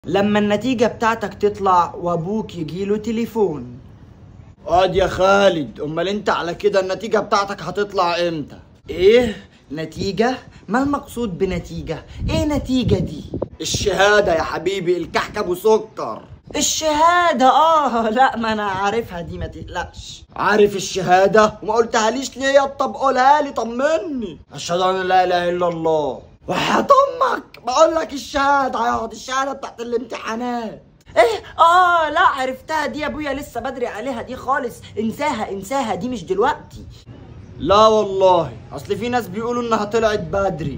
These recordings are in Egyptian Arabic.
لما النتيجة بتاعتك تطلع وابوك يجيله تليفون اقعد يا خالد امال انت على كده النتيجة بتاعتك هتطلع امتى ايه نتيجة ما المقصود بنتيجة ايه نتيجة دي الشهادة يا حبيبي الكحك ابو سكر الشهادة اه لا ما انا عارفها دي ما تقلقش عارف الشهادة وما قلتهاليش ليه طب قولها لي طمني اشهد ان لا اله الا الله وحياة امك بقول لك الشهادة ياض الشهادة بتاعت الامتحانات ايه اه لا عرفتها دي يا ابويا لسه بدري عليها دي خالص انساها انساها دي مش دلوقتي لا والله اصل في ناس بيقولوا انها طلعت بدري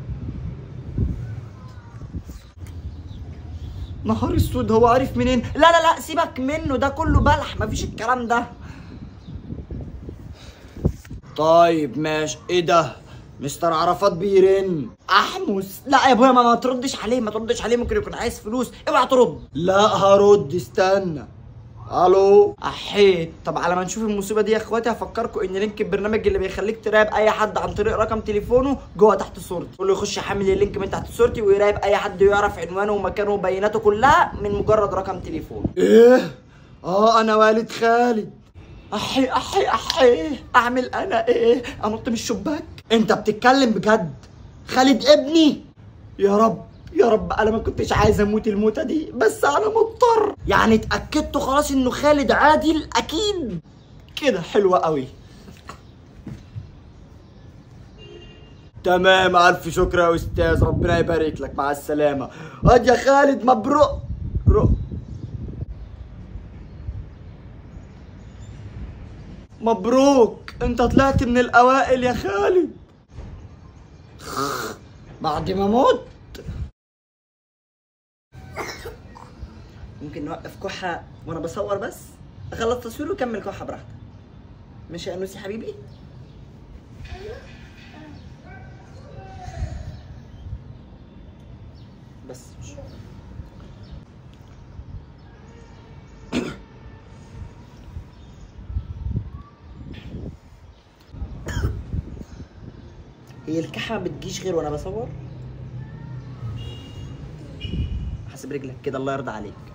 نهار اسود هو عارف منين لا لا لا سيبك منه ده كله بلح مفيش الكلام ده طيب ماشي ايه ده مستر عرفات بيرن احمس لا يا ابويا ما, ما تردش عليه ما تردش عليه ممكن يكون عايز فلوس اوعى ترد لا هرد استنى الو احيت طب على ما نشوف المصيبه دي يا اخواتي هفكركم ان لينك البرنامج اللي بيخليك تراقب اي حد عن طريق رقم تليفونه جوه تحت صورتي قول له يخش يحمل اللينك من تحت صورتي ويراقب اي حد يعرف عنوانه ومكانه وبياناته كلها من مجرد رقم تليفونه ايه اه انا والد خالد احي احي احي اعمل انا ايه انط من الشباك انت بتتكلم بجد خالد ابني يا رب يا رب انا ما كنتش عايز اموت الموتة دي بس انا مضطر يعني اتاكدتوا خلاص انه خالد عادل اكيد كده حلوة قوي تمام الف شكر يا استاذ ربنا يبارك لك مع السلامه اد يا خالد مبروك رو. مبروك انت طلعت من الاوائل يا خالد بعد ما موت ممكن نوقف كحة وانا بصور بس اخلص تصوير وكمل كحة براحتك ماشي يا انوسي حبيبي بس مش. هي الكحة ما بتجيش غير وانا بصور حاسب رجلك كده الله يرضى عليك